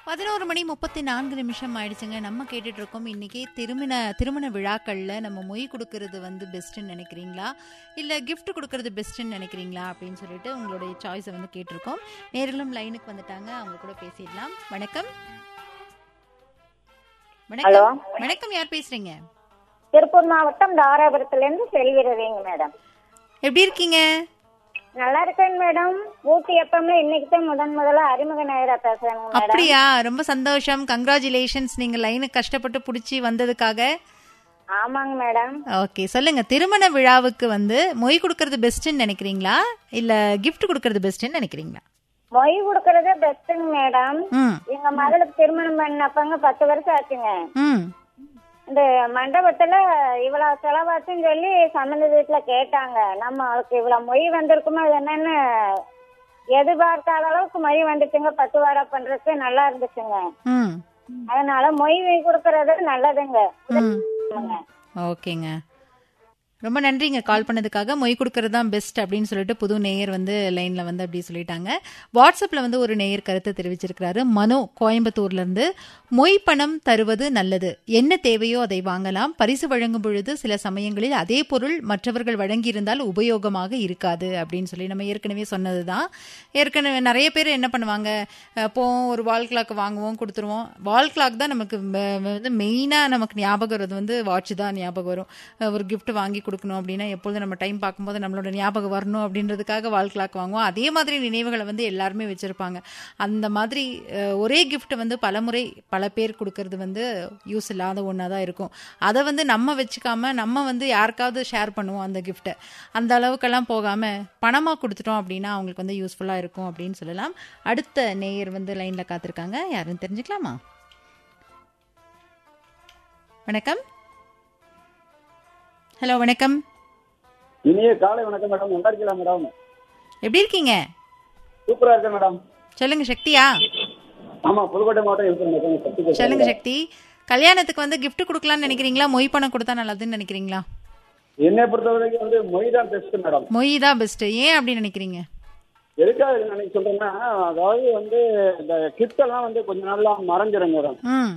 பதினோரு மணி முப்பத்தி நான்கு நிமிஷம் ஆயிடுச்சுங்க நம்ம கேட்டுட்டு இருக்கோம் இன்னைக்கு திருமண திருமண விழாக்கள்ல நம்ம மொய் கொடுக்கறது வந்து பெஸ்ட்னு நினைக்கிறீங்களா இல்ல கிஃப்ட் கொடுக்கறது பெஸ்ட்னு நினைக்கிறீங்களா அப்படின்னு சொல்லிட்டு உங்களுடைய சாய்ஸை வந்து கேட்டிருக்கோம் நேர்களும் லைனுக்கு வந்துட்டாங்க அவங்க கூட பேசிடலாம் வணக்கம் ஹலோ வணக்கம் வணக்கம் யார் பேசுறீங்க திருப்பூர் மாவட்டம் தாராபுரத்துல இருந்து செல்வி ரவிங்க மேடம் எப்படி இருக்கீங்க நல்லா இருக்கேன் மேடம் ஊட்டி எப்பம்ல இன்னைக்கு தான் முதன் முதல்ல அறிமுக நேரா பேசுறேங்க மேடம் அப்படியா ரொம்ப சந்தோஷம் கங்க்ராச்சுலேஷன்ஸ் நீங்க லைனுக்கு கஷ்டப்பட்டு புடிச்சு வந்ததுக்காக ஆமாங்க மேடம் ஓகே சொல்லுங்க திருமண விழாவுக்கு வந்து மொய் கொடுக்கறது பெஸ்ட்னு நினைக்கிறீங்களா இல்ல gift கொடுக்கறது பெஸ்ட்னு நினைக்கிறீங்களா மொய் கொடுக்கறதே பெஸ்ட்டுங்க மேடம் ம் எங்க மகளுக்கு திருமணம் பண்ணப்பங்க பத்து வருஷம் ஆச்சுங்க ம் இந்த மண்டபத்துல இவ்வளவு செலவாச்சுன்னு சொல்லி சம்மந்த வீட்டுல கேட்டாங்க நம்ம அவளுக்கு இவ்வளவு மொய் வந்திருக்குமா அது என்னன்னு எதிர்பார்க்காத அளவுக்கு மொய் வந்துச்சுங்க பத்து வாரம் பண்றதுக்கு நல்லா இருந்துச்சுங்க ம் அதனால மொய் கொடுக்கறது நல்லதுங்க ம் ஆமாங்க. ஓகேங்க ரொம்ப நன்றிங்க கால் பண்ணதுக்காக மொய் கொடுக்கறது தான் பெஸ்ட் அப்படின்னு சொல்லிட்டு புது நேயர் வந்து லைன்ல வந்து அப்படி சொல்லிட்டாங்க வாட்ஸ்அப்ல வந்து ஒரு நேயர் கருத்தை தெரிவிச்சிருக்கிறாரு மனோ கோயம்புத்தூர்ல இருந்து மொய் பணம் தருவது நல்லது என்ன தேவையோ அதை வாங்கலாம் பரிசு வழங்கும் பொழுது சில சமயங்களில் அதே பொருள் மற்றவர்கள் வழங்கியிருந்தால் உபயோகமாக இருக்காது அப்படின்னு சொல்லி நம்ம ஏற்கனவே சொன்னதுதான் ஏற்கனவே நிறைய பேர் என்ன பண்ணுவாங்க அஹ் போவோம் ஒரு வால் கிளாக் வாங்குவோம் கொடுத்துருவோம் வால் கிளாக் தான் நமக்கு ம- வந்து மெயினாக நமக்கு ஞாபகம் வருது வந்து வாட்ச் தான் ஞாபகம் வரும் அஹ் ஒரு gift வாங்கி கொடுக்கணும் அப்படின்னா எப்பொழுதும் நம்ம டைம் பார்க்கும்போது நம்மளோட ஞாபகம் வரணும் அப்படின்றதுக்காக வால் கிளாக் வாங்குவோம் அதே மாதிரி நினைவுகளை வந்து எல்லாருமே வச்சிருப்பாங்க அந்த மாதிரி அஹ், ஒரே gift வந்து பலமுறை பல பேர் கொடுக்கறது வந்து யூஸ் இல்லாத ஒன்றா தான் இருக்கும் அதை வந்து நம்ம வச்சுக்காம நம்ம வந்து யாருக்காவது ஷேர் பண்ணுவோம் அந்த கிஃப்ட்டை அந்த அளவுக்கெல்லாம் போகாம பணமாக கொடுத்துட்டோம் அப்படின்னா அவங்களுக்கு வந்து யூஸ்ஃபுல்லாக இருக்கும் அப்படின்னு சொல்லலாம் அடுத்த நேயர் வந்து லைனில் காத்திருக்காங்க யாருன்னு தெரிஞ்சுக்கலாமா வணக்கம் ஹலோ வணக்கம் இனிய காலை வணக்கம் மேடம் நல்லா இருக்கீங்களா மேடம் எப்படி இருக்கீங்க சூப்பரா இருக்கேன் மேடம் சொல்லுங்க சக்தியா ஆமா புதுக்கோட்டை மாவட்டம் இருக்கிறேன் மேடம் சக்தி பேசுறேன். சொல்லுங்க சக்தி கல்யாணத்துக்கு வந்து gift கொடுக்கலாம்னு நினைக்கிறீங்களா மொய் பணம் கொடுத்தா நல்லதுன்னு நினைக்கிறீங்களா என்னை பொறுத்த வரைக்கும் வந்து மொய் தான் பெஸ்ட் மேடம் மொய் தான் பெஸ்ட் ஏன் அப்படி நினைக்கிறீங்க எதுக்காக இது நினைக்க சொல்றேன்னா அதாவது வந்து இந்த கிஃப்ட் எல்லாம் வந்து கொஞ்ச நாள்ல மறைஞ்சிரும் மேடம் ம்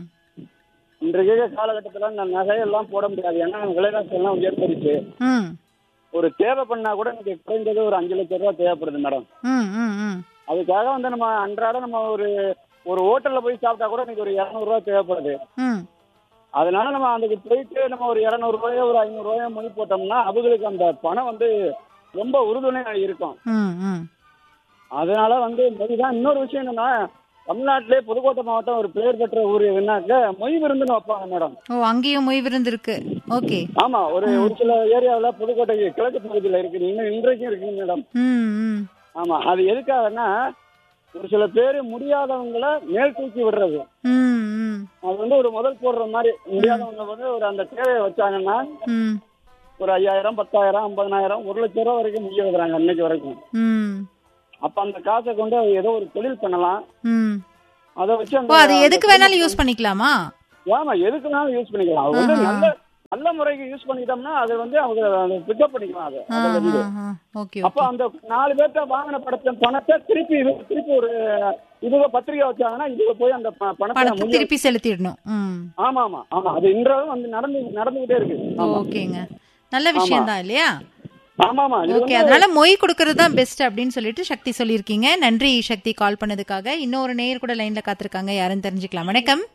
இன்றைய காலகட்டத்துல இந்த நகையெல்லாம் போட முடியாது ஏன்னா விலைவாசி எல்லாம் உயர்ந்துருச்சு ம் ஒரு தேவை பண்ணா கூட எனக்கு குறைந்தது ஒரு அஞ்சு லட்சம் ரூபாய் தேவைப்படுது மேடம் ம் ம் ம் அதுக்காக வந்து நம்ம அன்றாட நம்ம ஒரு ஒரு ஹோட்டல்ல போய் சாப்பிட்டா கூட எனக்கு ஒரு இரநூறுவா தேவைப்படுது ம் அதனால நம்ம அதுக்கு போயிட்டு நம்ம ஒரு இரநூறுபாயோ ஒரு ஐநூறுரூவாயோ மொழி போட்டோம்னா அவங்களுக்கு அந்த பணம் வந்து ரொம்ப உறுதுணையா இருக்கும் ம் ம் அதனால வந்து மொழி தான் இன்னொரு விஷயம் என்னன்னா தமிழ்நாட்டிலே புதுக்கோட்டை மாவட்டம் ஒரு பெயர் பெற்ற ஊர் என்னாக்க மொய் விருந்துன்னு வைப்பாங்க மேடம் ஓ அங்கேயும் மொய் விருந்து இருக்கு ஓகே ஆமா ஒரு ஒரு சில ஏரியாவில் புதுக்கோட்டை கிழக்கு பகுதியில் இருக்கு இன்னும் இன்றைக்கும் இருக்குங்க மேடம் ம் ம் ஆமா அது எதுக்காகன்னா ஒரு சில பேர் முடியாதவங்கள மேல் தூக்கி விடுறது ம் ம் அது வந்து ஒரு முதல் போடுற மாதிரி முடியாதவங்க வந்து ஒரு அந்த தேவையை வச்சாங்கன்னா ம் ஒரு ஐயாயிரம் பத்தாயிரம் ஐம்பதனாயிரம் ஒரு லட்சம் ரூபா வரைக்கும் முடிய வைக்கிறாங்க இன்னைக்கு வரைக்கும் ம் அப்ப அந்த காசை கொண்டு அவங்க ஏதோ ஒரு தொழில் பண்ணலாம் ம் அதை வச்சு ஓ அந்த அது எதுக்கு வேணாலும் யூஸ் பண்ணிக்கலாமா ஆமா எதுக்குனாலும் யூஸ் பண்ணிக்கலாம் அது வந்து நல்ல நல்ல முறைக்கு யூஸ் பண்ணிக்கிட்டோம்னா அது வந்து அவங்க பிக்கப் பண்ணிக்கலாம் அதை ஆ அதுல இருந்து. ஆ ஆ ஓகே அப்ப அந்த நாலு பேர்த்த வாங்கின படத்தை பணத்தை திருப்பி இது திருப்பி ஒரு இதுவ பத்திரிகை வச்சாங்கன்னா இதுவ போய் அந்த ப- பணத்தை பணத்தை முடிய திருப்பி செலுத்திடணும் ம் ஆமா ஆமா ஆமா அது இன்றளவும் வந்து நடந்து நடந்துகிட்டே இருக்கு ஆமா ஓகேங்க நல்ல விஷயம் தான் இல்லையா ஆமா ஆமா இது ஓகே அதனால மொய் கொடுக்கறது தான் பெஸ்ட் அப்படின்னு சொல்லிட்டு சக்தி சொல்லியிருக்கீங்க நன்றி சக்தி கால் பண்ணதுக்காக இன்னொரு நேயர் கூட லைன்ல காத்திருக்காங்க யாருன்னு தெரிஞ்சுக்கலாம் வணக்கம்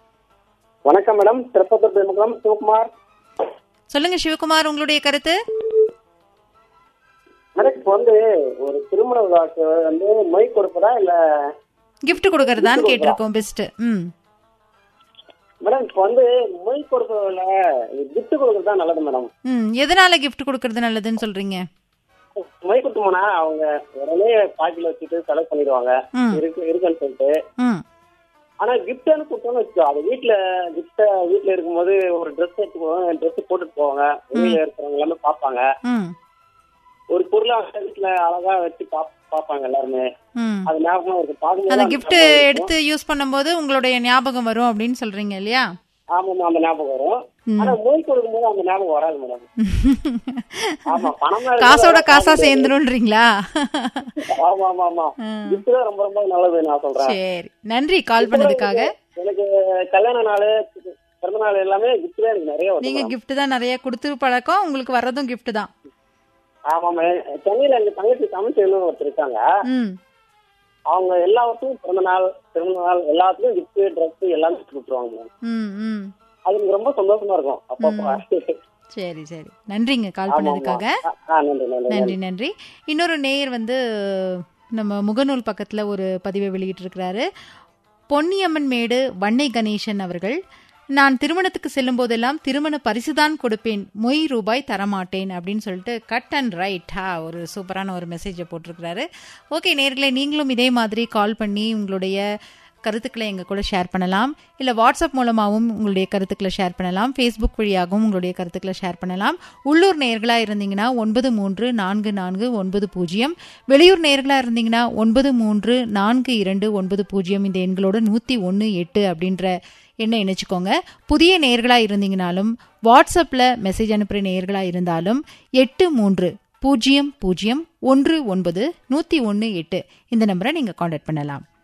வணக்கம் மேடம் திருப்பத்தூர் பெருமக்களம் சிவகுமார் சொல்லுங்க சிவகுமார் உங்களுடைய கருத்து மேடம் இப்போ வந்து ஒரு திருமண விழாக்கு வந்து மொய் கொடுப்பதா இல்ல கிஃப்ட் கொடுக்கறதான்னு கேட்டிருக்கோம் பெஸ்ட் ம் மேடம் இப்போ வந்து மொய் கொடுக்கறதுல gift கொடுக்கறது தான் நல்லது மேடம் ம் எதனால கிஃப்ட் கொடுக்கறது நல்லதுன்னு சொல்றீங்க மொய் கொடுத்து போனா அவங்க உடனே பாக்கெட்ல வச்சுட்டு செலவு பண்ணிடுவாங்க ம் இருக்கு இருக்குன்னு சொல்லிட்டு ம் ஆனா கிஃப்ட்னு கொடுத்தோம்னு வச்சுக்கோ அது வீட்டுல கிஃப்ட வீட்டுல இருக்கும்போது ஒரு ட்ரெஸ் எடுத்து போவாங்க ட்ரெஸ் போட்டுட்டு போவாங்க வெளியில இருக்கிறவங்க எல்லாமே பார்ப்பாங்க ம் ஒரு பொருளை அவங்க வீட்டுல அழகா வச்சு பாப்- பார்ப்பாங்க எல்லாருமே ம் அது ஞாபகமா இருக்கு பார்க்கும்போது அந்த அந்த கிஃப்ட் ஞாபகம் இருக்கும். எடுத்து யூஸ் பண்ணும்போது உங்களுடைய ஞாபகம் வரும் அப்படின்னு சொல்றீங்க இல்லையா ஆமாமா அந்த ஞாபகம் வரும் ஆனா மொய் கொடுக்கும்போது அந்த ஞாபகம் வராது மேடம் ஆமா பணமா இருந்தா காசோட காசா பார்க்க சேர்ந்துருன்றீங்களா ஆமா ஆமா ஆமா gift தான் ரொம்ப ரொம்ப நல்லது நான் சொல்றேன் சரி நன்றி கால் பண்ணதுக்காக எனக்கு கல்யாண நாள் பிறந்த நாள் எல்லாமே gift தான் எனக்கு நிறைய நீங்க வரும் gift தான் நிறைய கொடுத்து பழக்கம் உங்களுக்கு வர்றதும் gift தான் ஆமா மேம் சென்னையில எங்க தங்கச்சி தமிழ்ச்செல்வன் ஒருத்தர் இருக்காங்க ம் அவங்க எல்லாத்துக்கும் பிறந்த நாள் பிறந்த நாள் எல்லாத்துக்கும் gift ட்ரெஸ் எல்லாமே கொடுத்துருவாங்க மேம் ம் ம் அது எனக்கு ரொம்ப சந்தோஷமா இருக்கும் அப்பப்போ சரி சரி நன்றிங்க கால் ஆமா, பண்ணதுக்காக ஆமா. ஆ, நன்றி நன்றி நன்றி நன்றி இன்னொரு நேயர் வந்து நம்ம முகநூல் பக்கத்துல ஒரு பதிவை வெளியிட்டிருக்கிறாரு பொன்னியம்மன் மேடு வன்னை கணேசன் அவர்கள் நான் திருமணத்துக்கு செல்லும் போதெல்லாம் திருமண பரிசுதான் கொடுப்பேன் மொய் ரூபாய் தரமாட்டேன் அப்படின்னு சொல்லிட்டு கட் அண்ட் ரைட் ஹா ஒரு சூப்பரான ஒரு மெசேஜை போட்டிருக்கிறாரு ஓகே நேர்களே நீங்களும் இதே மாதிரி கால் பண்ணி உங்களுடைய கருத்துக்களை எங்கள் கூட ஷேர் பண்ணலாம் இல்லை வாட்ஸ்அப் மூலமாகவும் உங்களுடைய கருத்துக்களை ஷேர் பண்ணலாம் ஃபேஸ்புக் வழியாகவும் உங்களுடைய கருத்துக்களை ஷேர் பண்ணலாம் உள்ளூர் நேர்களாக இருந்தீங்கன்னா ஒன்பது மூன்று நான்கு நான்கு ஒன்பது பூஜ்ஜியம் வெளியூர் நேர்களாக இருந்தீங்கன்னா ஒன்பது மூன்று நான்கு இரண்டு ஒன்பது பூஜ்ஜியம் இந்த எண்களோட நூற்றி ஒன்று எட்டு அப்படின்ற எண்ணை இணைச்சிக்கோங்க புதிய நேர்களாக இருந்தீங்கனாலும் வாட்ஸ்அப்பில் மெசேஜ் அனுப்புகிற நேர்களாக இருந்தாலும் எட்டு மூன்று பூஜ்ஜியம் பூஜ்ஜியம் ஒன்று ஒன்பது நூற்றி ஒன்று எட்டு இந்த நம்பரை நீங்கள் காண்டாக்ட் பண்ணலாம்